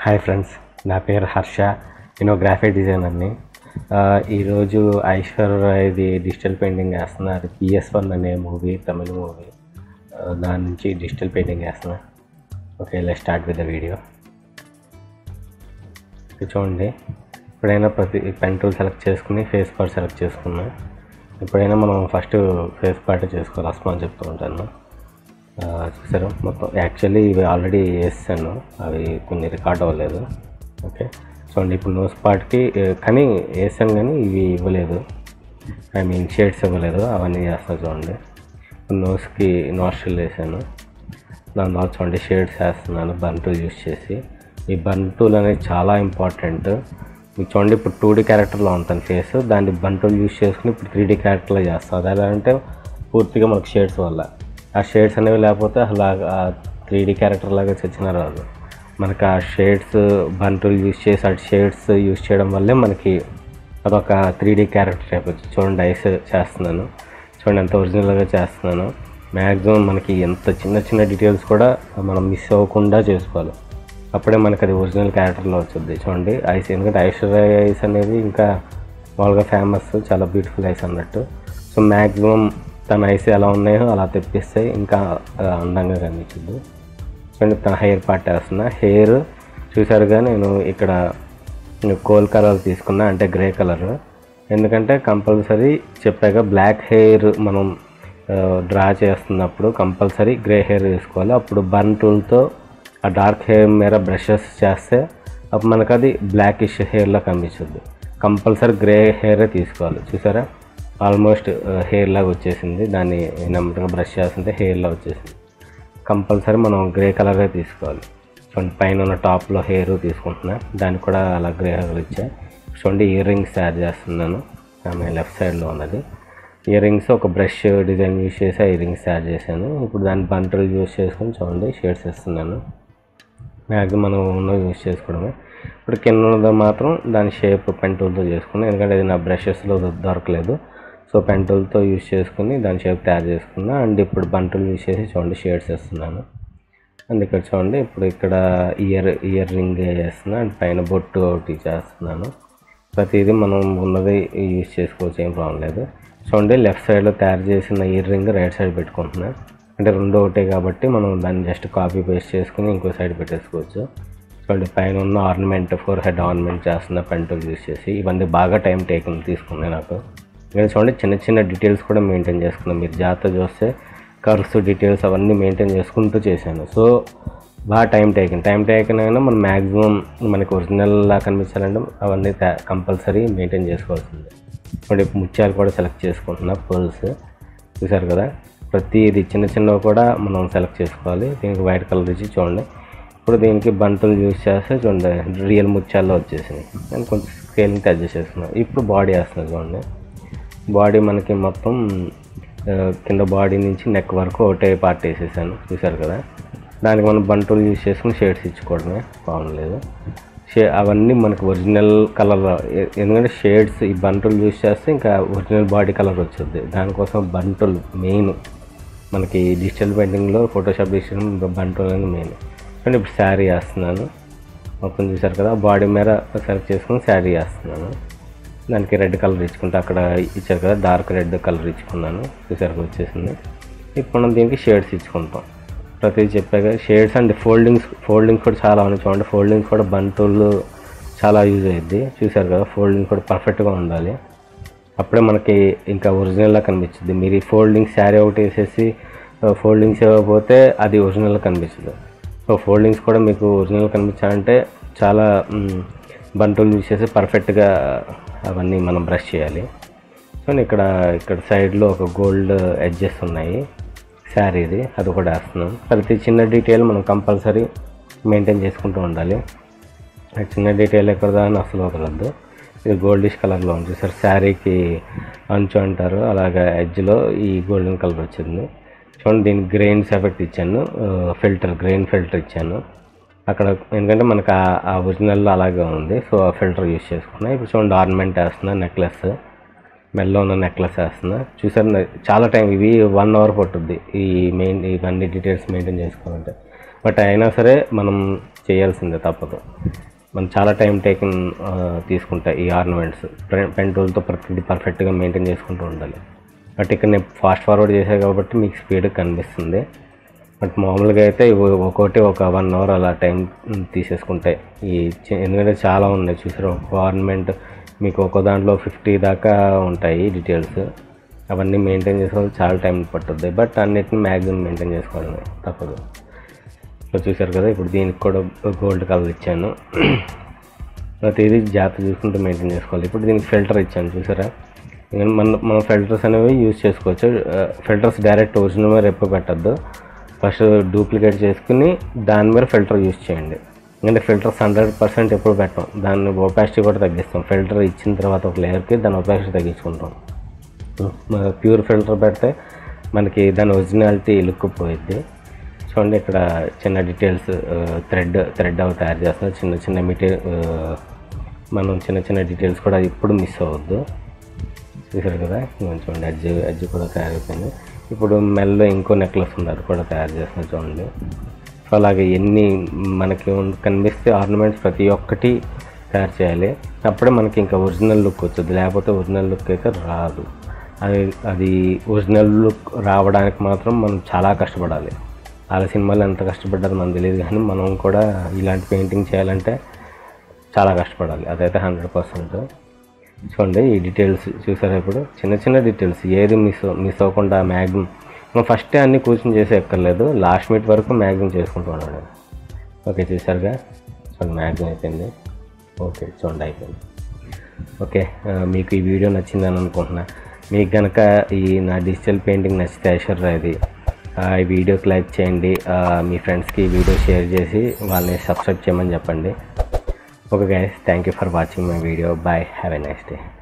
hi friends నా పేరు హర్ష నేను గ్రాఫిక్ డిజైనర్ని ఆ, ఈరోజు ఐశ్వర్ ఇది డిజిటల్ పెయింటింగ్ వేస్తున్నా అది పిఎస్ వన్ అనే మూవీ తమిళ మూవీ దాని నుంచి డిజిటల్ పెయింటింగ్ వేస్తున్నా ఓకే ఇలా స్టార్ట్ విత్ ద వీడియో ఇది చూడండి ఎప్పుడైనా ప్రతి పెన్ టూల్ సెలెక్ట్ చేసుకుని ఫేస్ పార్ట్ సెలెక్ట్ చేసుకున్నా ఎప్పుడైనా మనం ఫస్ట్ ఫేస్ పార్ట్ చేసుకోవాలి అస్మాన్ చెప్తూ ఉంటాను ఆ, చూసారు మొత్తం యాక్చువల్లీ ఇవి ఆల్రెడీ వేసాను అవి కొన్ని రికార్డ్ అవ్వలేదు ఓకే చూడండి ఇప్పుడు నోస్ పార్ట్కి ఆ, కానీ వేసాను కానీ ఇవి ఇవ్వలేదు ఐ మీన్ షేడ్స్ ఇవ్వలేదు అవన్నీ చేస్తాను చూడండి ఇప్పుడు నోస్కి నోస్ట్రిల్ వేసాను దాని తర్వాత చూడండి షేడ్స్ వేస్తున్నాను బన్ టూల్ యూస్ చేసి ఈ బన్ టూల్ అనేది చాలా ఇంపార్టెంట్ మీకు చూడండి ఇప్పుడు టూ డీ క్యారెక్టర్లో ఉంటుంది ఫేస్ దాన్ని బన్ టూల్ యూస్ చేసుకుని ఇప్పుడు త్రీ డీ క్యారెక్టర్లో చేస్తాం అది ఎలా అంటే పూర్తిగా మనకు షేడ్స్ వల్ల ఆ షేడ్స్ అనేవి లేకపోతే అసలు ఆ త్రీ డీ క్యారెక్టర్ లాగా చచ్చిన రాదు మనకు ఆ షేడ్స్ బన్ టూల్ యూస్ చేసి ఆ షేడ్స్ యూస్ చేయడం వల్లే మనకి అదొక త్రీ డీ క్యారెక్టర్ అయిపోతుంది చూడండి ఐస్ చేస్తున్నాను చూడండి ఎంత ఒరిజినల్గా చేస్తున్నాను మ్యాక్సిమం మనకి ఎంత చిన్న చిన్న డీటెయిల్స్ కూడా మనం మిస్ అవ్వకుండా చేసుకోవాలి అప్పుడే మనకి అది ఒరిజినల్ క్యారెక్టర్లో వచ్చింది చూడండి ఐస్ ఎందుకంటే ఐశ్వర్య ఐస్ అనేది ఇంకా మామూలుగా ఫేమస్ చాలా బ్యూటిఫుల్ ఐస్ అన్నట్టు సో మ్యాక్సిమం తన ఐస్ ఎలా ఉన్నాయో అలా తెప్పిస్తే ఇంకా ఆ, అందంగా కనిపించింది చూడండి తన హెయిర్ పార్ట్ వేస్తున్నా హెయిర్ చూసారుగా నేను ఇక్కడ కోల్ కలర్ తీసుకున్నా అంటే గ్రే కలర్ ఎందుకంటే కంపల్సరీ చెప్పాక బ్లాక్ హెయిర్ మనం డ్రా చేస్తున్నప్పుడు కంపల్సరీ గ్రే హెయిర్ తీసుకోవాలి అప్పుడు బర్న్ టూల్తో ఆ డార్క్ హెయిర్ మీద బ్రషెస్ చేస్తే అప్పుడు మనకు అది బ్లాకిష్ హెయిర్లో కనిపిస్తుంది కంపల్సరీ గ్రే హెయిరే తీసుకోవాలి చూసారా ఆల్మోస్ట్ హెయిర్ లాగా వచ్చేసింది దాన్ని నెమ్మదిగా బ్రష్ చేస్తుంటే హెయిర్లా వచ్చేసింది కంపల్సరీ మనం గ్రే కలరే తీసుకోవాలి చూడండి పైన ఉన్న టాప్లో హెయిర్ తీసుకుంటున్నా దానికి కూడా అలా గ్రే కలర్ ఇచ్చా చూడండి ఇయర్ రింగ్స్ తయారు చేస్తున్నాను ఆమె లెఫ్ట్ సైడ్లో ఉన్నది ఇయర్ రింగ్స్ ఒక బ్రష్ డిజైన్ యూస్ చేసి ఆ ఇయర్ రింగ్స్ తయారు చేశాను ఇప్పుడు దాని బంటలు యూస్ చేసుకొని చూడండి షేడ్స్ ఇస్తున్నాను మ్యాక్సిమం మనం ఉన్న యూస్ చేసుకోవడమే ఇప్పుడు కింద ఉన్నది మాత్రం దాని షేప్ పెన్ టూల్తో చేసుకున్నాను ఎందుకంటే ఇది నా బ్రషెస్లో దొరకలేదు సో పెన్ టూల్తో యూస్ చేసుకుని దాని షేప్ తయారు చేసుకున్నా అండ్ ఇప్పుడు బంటులు యూస్ చేసి చూడండి షేడ్స్ వేస్తున్నాను అండ్ ఇక్కడ చూడండి ఇప్పుడు ఇక్కడ ఇయర్ ఇయర్ రింగ్ వేస్తున్నా అండ్ పైన బొట్టు ఒకటి చేస్తున్నాను ప్రతిదీ మనం ఉన్నది యూస్ చేసుకోవచ్చు ఏం ప్రాబ్లం లేదు చూడండి లెఫ్ట్ సైడ్లో తయారు చేసిన ఇయర్ రింగ్ రైట్ సైడ్ పెట్టుకుంటున్నా అంటే రెండు ఒకటే కాబట్టి మనం దాన్ని జస్ట్ కాపీ పేస్ట్ చేసుకుని ఇంకో సైడ్ పెట్టేసుకోవచ్చు చూడండి పైన ఉన్న ఆర్నమెంట్ ఫోర్ హెడ్ ఆర్నమెంట్ చేస్తున్న పెంటల్ యూస్ చేసి ఇవన్నీ బాగా టైం టేకింగ్ తీసుకున్నాయి నాకు ఇక్కడ చూడండి చిన్న చిన్న డీటెయిల్స్ కూడా మెయింటైన్ చేసుకున్నాను మీరు జాగ్రత్త చూస్తే కర్వ్స్ డీటెయిల్స్ అవన్నీ మెయింటైన్ చేసుకుంటూ చేశాను సో బాగా టైం టేకింగ్ టైం టేకింగ్ అయినా మనం మ్యాక్సిమం మనకి ఒరిజినల్ లా కనిపించాలంటే అవన్నీ కంపల్సరీ మెయింటైన్ చేసుకోవాల్సిందే ఇప్పుడు ఇప్పుడు ముత్యాలు కూడా సెలెక్ట్ చేసుకుంటున్నా పర్ల్స్ చూసారు కదా ప్రతిది చిన్న చిన్నవి కూడా మనం సెలెక్ట్ చేసుకోవాలి దీనికి వైట్ కలర్ ఇచ్చి చూడండి ఇప్పుడు దీనికి బంటులు యూస్ చేస్తే చూడండి రియల్ ముత్యాల్లో వచ్చేసినాయి నేను కొంచెం స్కేలింగ్ అడ్జస్ట్ చేస్తున్నాను ఇప్పుడు బాడీ వేస్తున్నాను చూడండి బాడీ మనకి మొత్తం ఆ, కింద బాడీ నుంచి నెక్ వరకు ఒకటే పార్ట్ వేసేసాను చూసారు కదా దానికి మనం బంటులు యూస్ చేసుకుని షేడ్స్ ఇచ్చుకోవడమే బాగుండలేదు షే అవన్నీ మనకు ఒరిజినల్ కలర్ ఎందుకంటే షేడ్స్ ఈ బంటులు యూస్ చేస్తే ఇంకా ఒరిజినల్ బాడీ కలర్ వచ్చింది దానికోసం బంటులు మెయిన్ మనకి డిజిటల్ పెయింటింగ్లో ఫోటోషాప్ డిజిటల్ బంటులు అనేది మెయిన్ అండ్ ఇప్పుడు శారీ వేస్తున్నాను మొత్తం చూసారు కదా బాడీ మీద సెలెక్ట్ చేసుకుని శారీ వేస్తున్నాను దానికి రెడ్ కలర్ ఇచ్చుకుంటే అక్కడ ఇచ్చారు కదా డార్క్ రెడ్ కలర్ ఇచ్చుకున్నాను చూసారు వచ్చేసింది ఇప్పుడు మనం దీనికి షేడ్స్ ఇచ్చుకుంటాం ప్రతిదీ చెప్పాక షేడ్స్ అండ్ ఫోల్డింగ్స్ ఫోల్డింగ్స్ కూడా చాలా ఉన్నాయి చూడండి ఫోల్డింగ్స్ కూడా బంటూళ్ళు చాలా యూజ్ అయ్యిద్ది చూసారు కదా ఫోల్డింగ్స్ కూడా పర్ఫెక్ట్గా ఉండాలి అప్పుడే మనకి ఇంకా ఒరిజినల్లా కనిపించింది మీరు ఈ ఫోల్డింగ్ శారీ ఒకటి వేసేసి ఫోల్డింగ్స్ ఇవ్వకపోతే అది ఒరిజినల్గా కనిపించదు సో ఫోల్డింగ్స్ కూడా మీకు ఒరిజినల్ కనిపించాలంటే చాలా మ్, బంటులు యూజ్ చేసి పర్ఫెక్ట్గా అవన్నీ మనం బ్రష్ చేయాలి సో ఇక్కడ ఇక్కడ సైడ్లో ఒక గోల్డ్ ఎడ్జెస్ ఉన్నాయి శారీది అది కూడా వేస్తున్నాం ప్రతి చిన్న డీటెయిల్ మనం కంపల్సరీ మెయింటైన్ చేసుకుంటూ ఉండాలి ఆ చిన్న డీటెయిల్ ఎక్కడ అని అసలు వదలద్దు ఇది గోల్డిష్ కలర్లో ఉంది సార్ శారీకి అంచు అంటారు అలాగా ఎడ్జ్లో ఈ గోల్డెన్ కలర్ వచ్చింది చూడండి దీనికి గ్రెయిన్స్ ఎఫెక్ట్ ఇచ్చాను ఫిల్టర్ గ్రెయిన్ ఫిల్టర్ ఇచ్చాను అక్కడ ఎందుకంటే మనకు ఆ- ఆ ఒరిజినల్ అలాగే ఉంది సో ఆ ఫిల్టర్ యూస్ చేసుకున్నా ఇప్పుడు చూడండి ఆర్నమెంట్ వేస్తున్నా నెక్లెస్ మెల్లో ఉన్న నెక్లెస్ వేస్తున్నా చూసారు నా- చాలా టైం ఇవి వన్ అవర్ పట్టుద్ది ఈ మెయిన్ ఇవన్నీ డీటెయిల్స్ మెయింటైన్ చేసుకోవాలంటే బట్ అయినా సరే మనం చేయాల్సిందే తప్పదు మనం చాలా టైం టేకింగ్ తీసుకుంటాయి ఈ ఆర్నమెంట్స్ పెన్ టూల్తో ప్రతిదీ పర్ఫెక్ట్గా మెయింటైన్ చేసుకుంటూ ఉండాలి బట్ ఇక్కడ నేను ఫాస్ట్ ఫార్వర్డ్ చేశాను కాబట్టి మీకు స్పీడ్ కనిపిస్తుంది బట్ మామూలుగా అయితే ఇవి ఒక్కొక్కటి ఒక వన్ అవర్ అలా టైం తీసేసుకుంటాయి ఈ చి- ఎందుకంటే చాలా ఉన్నాయి చూసారు ఒక ఆర్నమెంట్ మీకు ఒక దాంట్లో ఫిఫ్టీ దాకా ఉంటాయి డీటెయిల్స్ అవన్నీ మెయింటైన్ చేసుకోవాలి చాలా టైం పట్టుద్ది బట్ అన్నిటిని మ్యాక్సిమం మెయింటైన్ చేసుకోవడమే తప్పదు సో చూసారు కదా ఇప్పుడు దీనికి కూడా గోల్డ్ కలర్ ఇచ్చాను ప్రతి ఇది జాగ్రత్త చూసుకుంటూ మెయింటైన్ చేసుకోవాలి ఇప్పుడు దీనికి ఫిల్టర్ ఇచ్చాను చూసారా ఇంకా మన మనం ఫిల్టర్స్ అనేవి యూజ్ చేసుకోవచ్చు ఫిల్టర్స్ డైరెక్ట్ ఒరిజినల్ మీద ఎప్పుడు పెట్టద్దు ఫస్ట్ డూప్లికేట్ చేసుకుని దాని మీద ఫిల్టర్ యూజ్ చేయండి ఎందుకంటే ఫిల్టర్స్ హండ్రెడ్ పర్సెంట్ ఎప్పుడు పెట్టాం దాన్ని ఒపాసిటీ కూడా తగ్గిస్తాం ఫిల్టర్ ఇచ్చిన తర్వాత ఒక లేయర్కి దాని ఒపాసిటీ తగ్గించుకుంటాం ప్యూర్ ఫిల్టర్ పెడితే మనకి దాని ఒరిజినాలిటీ లుక్ పోయిద్ది చూడండి ఇక్కడ చిన్న డీటెయిల్స్ థ్రెడ్ థ్రెడ్ అవి తయారు చేస్తున్నారు చిన్న చిన్న మెటీరియల్ మనం చిన్న చిన్న డీటెయిల్స్ కూడా ఇప్పుడు మిస్ అవ్వద్దు చూసారు కదా ఇదిగోండి చూడండి అజ్జి అజ్జి కూడా తయారైపోయింది ఇప్పుడు మెల్లో ఇంకో నెక్లెస్ ఉంది అది కూడా తయారు చేస్తున్నారు చూడండి సో అలాగే ఎన్ని మనకి ఉన్- కనిపిస్తే ఆర్నమెంట్స్ ప్రతి ఒక్కటి తయారు చేయాలి అప్పుడే మనకి ఇంకా ఒరిజినల్ లుక్ వచ్చింది లేకపోతే ఒరిజినల్ లుక్ అయితే రాదు అది అది ఒరిజినల్ లుక్ రావడానికి మాత్రం మనం చాలా కష్టపడాలి వాళ్ళ సినిమాలు ఎంత కష్టపడ్డారో మనకు తెలియదు కానీ మనం కూడా ఇలాంటి పెయింటింగ్ చేయాలంటే చాలా కష్టపడాలి అదైతే హండ్రెడ్ పర్సెంట్ చూడండి ఈ డీటెయిల్స్ చూసారా ఇప్పుడు చిన్న చిన్న డీటెయిల్స్ ఏది మిస్ మిస్ అవ్వకుండా మ్యాక్సిమం మనం ఫస్టే అన్ని కూర్చొని చేసే ఎక్కర్లేదు లాస్ట్ మినిట్ వరకు మ్యాక్సిమం చేసుకుంటూ ఉన్నాడు ఓకే చూసారుగా చూడండి మ్యాక్సిమం అయిపోయింది ఓకే చూడండి అయిపోయింది ఓకే ఆ, మీకు ఈ వీడియో నచ్చిందని అనుకుంటున్నా మీకు కనుక ఈ నా డిజిటల్ పెయింటింగ్ నచ్చితే ఐశ్వర్య ఇది ఆ, ఈ వీడియోకి లైక్ చేయండి ఆ, మీ ఫ్రెండ్స్కి ఈ వీడియో షేర్ చేసి వాళ్ళని సబ్స్క్రైబ్ చేయమని చెప్పండి okay guys thank you for watching my video bye have a nice day